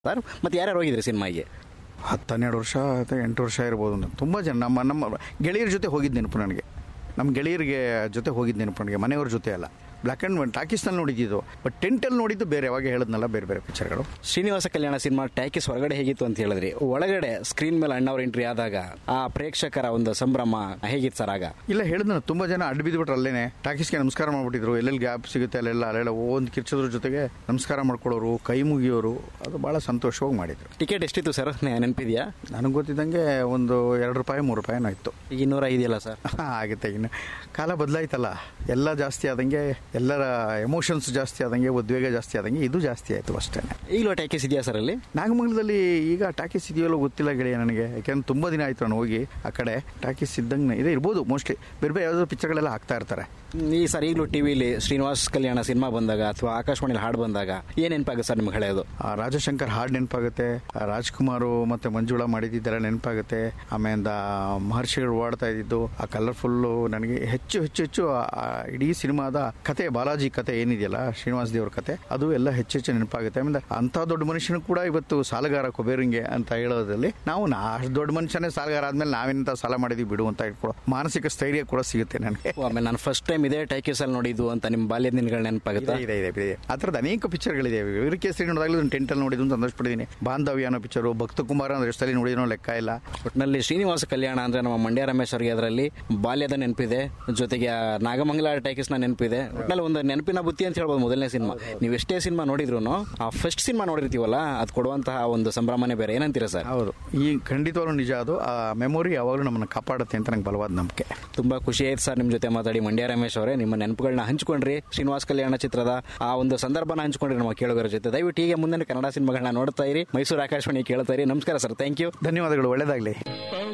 sir ಮತ್ತೆ ಯಾರ್ಯಾರು ಹೋಗಿದ್ರಿ ಸಿನಿಮಾಗೆ ಹತ್ತು ಹನ್ನೆರಡು ವರ್ಷ ಅಥವಾ ಎಂಟು ವರ್ಷ ಇರ್ಬೋದು ನಾನು ತುಂಬ ಜನ ನಮ್ಮ ನಮ್ಮ ಗೆಳೆಯರ ಜೊತೆ ಹೋಗಿದ್ದು ನೆನಪು ನನಗೆ ನಮ್ಮ ಗೆಳೆಯರಿಗೆ ಜೊತೆ ಹೋಗಿದ್ದು ನೆನಪು ನನಗೆ ಮನೆಯವ್ರ ಜೊತೆ ಅಲ್ಲ ಬ್ಲ್ಯಾಕ್ ಆ್ಯಂಡ್ ವೈಟ್ ಟಾಕೀಸ್ನಲ್ಲಿ ನೋಡಿದ್ದು ಬಟ್ ಟೆಂಟಲ್ಲಿ ನೋಡಿದ್ದು ಬೇರೆ ಯಾವಾಗ ಹೇಳಿದ್ನಲ್ಲ ಬೇರೆ ಬೇರೆ ಪಿಕ್ಚರ್ಗಳು ಶ್ರೀನಿವಾಸ ಕಲ್ಯಾಣ ಸಿನಿಮಾ ಟ್ಯಾಕಿಸ್ ಹೊರಗಡೆ ಹೇಗಿತ್ತು ಅಂತ ಹೇಳಿದ್ರಿ ಒಳಗಡೆ ಸ್ಕ್ರೀನ್ ಮೇಲೆ ಅಣ್ಣವ್ರ ಎಂಟ್ರಿ ಆದಾಗ ಆ ಪ್ರೇಕ್ಷಕರ ಒಂದು ಸಂಭ್ರಮ ಹೇಗಿತ್ತು ಸರ್ ಆಗ ಇಲ್ಲ ಹೇಳಿದ್ನ ತುಂಬ ಜನ ಅಡ್ಡ ಬಿದ್ದುಬಿಟ್ರು ಅಲ್ಲೇನೆ ಟಾಕೀಸ್ಗೆ ನಮಸ್ಕಾರ ಮಾಡ್ಬಿಟ್ಟಿದ್ರು ಎಲ್ಲೆಲ್ಲಿ ಗ್ಯಾಪ್ ಸಿಗುತ್ತೆ ಅಲ್ಲೆಲ್ಲ ಅಲ್ಲೆಲ್ಲ ಒಂದು ಕಿರ್ಚೋದ್ರ ಜೊತೆಗೆ ನಮಸ್ಕಾರ ಮಾಡ್ಕೊಳ್ಳೋರು ಕೈ ಮುಗಿಯೋರು ಅದು ಭಾಳ ಸಂತೋಷವಾಗಿ ಮಾಡಿದ್ರು ಟಿಕೆಟ್ ಎಷ್ಟಿತ್ತು ಸರ್ ನೆನಪಿದೆಯಾ ನನಗೆ ಗೊತ್ತಿದ್ದಂಗೆ ಒಂದು ಎರಡು ರೂಪಾಯಿ ಮೂರು ರೂಪಾಯಿನೋ ಇತ್ತು ಈಗ ಇನ್ನೂರ ಇದೆಯಲ್ಲ ಸರ್ ಆಗುತ್ತೆ ಇನ್ನು ಕಾಲ ಬದಲಾಯ್ತಲ್ಲ ಎಲ್ಲ ಜಾಸ್ತಿ ಆದಂಗೆ ಎಲ್ಲರ ಎಮೋಷನ್ಸ್ ಜಾಸ್ತಿ ಆದಂಗೆ ಉದ್ವೇಗ ಜಾಸ್ತಿ ಆದಂಗೆ ಇದು ಜಾಸ್ತಿ ಆಯಿತು ಅಷ್ಟೇ ಈಗಲೂ ಟ್ಯಾಕಿಸ್ ಇದೆಯಾ ಸರ್ ಅಲ್ಲಿ ನಾಗಮಂಗಲದಲ್ಲಿ ಈಗ ಟಾಕೀಸ್ ಇದೆಯಲ್ಲೋ ಗೊತ್ತಿಲ್ಲ ಗೆಳೆಯ ನನಗೆ ಯಾಕೆಂದ್ರೆ ತುಂಬ ದಿನ ಆಯಿತು ನಾನು ಹೋಗಿ ಆ ಕಡೆ ಟಾಕೀಸ್ ಇದ್ದಂಗೆ ಇದೆ ಇರ್ಬೋದು ಮೋಸ್ಟ್ಲಿ ಬೇರೆ ಬೇರೆ ಯಾವುದಾದ್ರು ಪಿಕ್ಚರ್ಗಳೆಲ್ಲ ಹಾಕ್ತಾ ಇರ್ತಾರೆ ಈ ಸರ್ ಈಗಲೂ ಟಿವಿಲಿ ಶ್ರೀನಿವಾಸ್ ಕಲ್ಯಾಣ ಸಿನಿಮಾ ಬಂದಾಗ ಅಥವಾ ಆಕಾಶವಾಣಿಲಿ ಹಾಡು ಬಂದಾಗ ಏನ್ ನೆನಪಾಗುತ್ತೆ ಸರ್ ನಿಮ್ಗೆ ಹಳೆಯದು ಆ ರಾಜಶಂಕರ್ ಹಾಡು ನೆನಪಾಗುತ್ತೆ ಆ ರಾಜ್ಕುಮಾರು ಮತ್ತೆ ಮಂಜುಳಾ ಮಾಡಿದ್ದೆಲ್ಲ ನೆನಪಾಗುತ್ತೆ ಆಮೇಲೆ ಮಹರ್ಷಿಗಳು ಓಡ್ತಾ ಇದ್ದಿದ್ದು ಆ ಕಲರ್ಫುಲ್ಲು ನನಗೆ ಹೆಚ್ಚು ಹೆಚ್ಚು ಹೆಚ್ಚು ಆ- ಆ ಇಡೀ ಸಿನಿಮಾದ ಕತೆ ಬಾಲಾಜಿ ಕತೆ ಏನಿದೆಯಲ್ಲ ಶ್ರೀನಿವಾಸ್ ದೇವ್ರ ಕತೆ ಅದು ಎಲ್ಲ ಹೆಚ್ಚು ಹೆಚ್ಚು ನೆನಪಾಗುತ್ತೆ ಆಮೇಲೆ ಅಂತ ದೊಡ್ಡ ಮನುಷ್ಯನು ಕೂಡ ಇವತ್ತು ಸಾಲಗಾರ ಕೊಬೇರಿಂಗೆ ಅಂತ ಹೇಳೋದ್ರಲ್ಲಿ ನಾವು ನಾ ಅಷ್ಟು ದೊಡ್ಡ ಮನುಷ್ಯನೇ ಸಾಲಗಾರ ಆದ್ಮೇಲೆ ನಾವೇನಂತ ಸಾಲ ಮಾಡಿದ್ವಿ ಬಿಡು ಅಂತ ಇಟ್ಕೊಳ್ಳೋ ಮಾನಸಿಕ ಸ್ಥೈರ್ಯ ಕೂಡ ಸಿಗುತ್ತೆ ನನಗೆ ಆಮೇಲೆ ನಾನು ಫಸ್ಟ್ ಟೈಮ್ ಇದೇ ಟ್ಯಾಕಿಸ್ ಅಲ್ಲಿ ನೋಡಿದ್ದು ಅಂತ ನಿಮ್ಮ ಬಾಲ್ಯದ ದಿನಗಳು ನೆನಪಾಗುತ್ತಾ ಇದೆ ಇದೆ ಇದೆ ಇದೆ ಆ ಥರದ ಅನೇಕ ಪಿಕ್ಚರ್ಗಳಿದೆ ವೀರಕೇಸರಿ ನೋಡಿದಾಗಲೂ ನಾನು ಟೆಂಟಲ್ಲಿ ನೋಡಿದ್ದು ಅಂತ ಸಂತೋಷಪಟ್ಟಿದ್ದೀನಿ ಬಾಂಧವ್ಯ ಅನ್ನೋ ಪಿಕ್ಚರು ಭಕ್ತ ಕುಮಾರ ಅಂದ್ರೆ ಎಷ್ಟಲ್ಲಿ ನೋಡಿದ್ನೋ ಲೆಕ್ಕ ಇಲ್ಲ ಒಟ್ಟಿನಲ್ಲಿ ಶ್ರೀನಿವಾಸ ಕಲ್ಯಾಣ ಅಂದ್ರೆ ನಮ್ಮ ಮಂಡ್ಯ ರಮೇಶ್ ಅವರಿಗೆ ಅದರಲ್ಲಿ ಬಾಲ್ಯದ ನೆನಪಿದೆ ಜೊತೆಗೆ ಆ ನಾಗಮಂಗಲ ಟ್ಯಾಕಿಸ್ನ ನೆನಪಿದೆ ಒಟ್ಟಿನಲ್ಲಿ ಒಂದು ನೆನಪಿನ ಬುತ್ತಿ ಅಂತ ಹೇಳ್ಬೋದು ಮೊದಲನೇ ಸಿನಿಮಾ ನೀವು ಎಷ್ಟೇ ಸಿನಿಮಾ ನೋಡಿದ್ರು ಆ ಫಸ್ಟ್ ಸಿನಿಮಾ ನೋಡಿರ್ತೀವಲ್ಲ ಅದು ಕೊಡುವಂತಹ ಒಂದು ಸಂಭ್ರಮನೇ ಬೇರೆ ಏನಂತೀರಾ ಸರ್ ಹೌದು ಈ ಖಂಡಿತವಾಗ್ಲೂ ನಿಜ ಅದು ಆ ಮೆಮೊರಿ ಯಾವಾಗಲೂ ನಮ್ಮನ್ನು ಕಾಪಾಡುತ್ತೆ ಅಂತ ನಂಗೆ ಬಲವಾದ ನಂಬಿಕೆ ತುಂಬಾ ಖುಷಿ ಆಯ್ತು ಸರ್ ನಿಮ್ಮ ಜೊತೆ ಮಾತಾಡಿ ಮಂಡ್ಯ ರಮೇಶ್ ಅವರೇ ನಿಮ್ಮ ನೆನಪುಗಳನ್ನ ಹಂಚ್ಕೊಂಡ್ರಿ ಶ್ರೀನಿವಾಸ ಕಲ್ಯಾಣ ಚಿತ್ರದ ಆ ಒಂದು ಸಂದರ್ಭನ ಹಂಚ್ಕೊಂಡ್ರಿ ನಮ್ಮ ಕೇಳುಗರ ಜೊತೆ ದಯವಿಟ್ಟು ಹೀಗೆ ಮುಂದಿನ ಕನ್ನಡ ಸಿನಿಮಾಗಳನ್ನ ನೋಡ್ತಾ ಇರಿ ಮೈಸೂರು ಆಕಾಶವಾಣಿ ಕೇಳ್ತಾ ಇರಿ ನಮಸ್ಕಾರ ಸರ್ ಥ್ಯಾಂಕ್ ಯು ಧನ್ಯವಾದಗಳು ಒಳ್ಳೆಯದಾಗಲಿ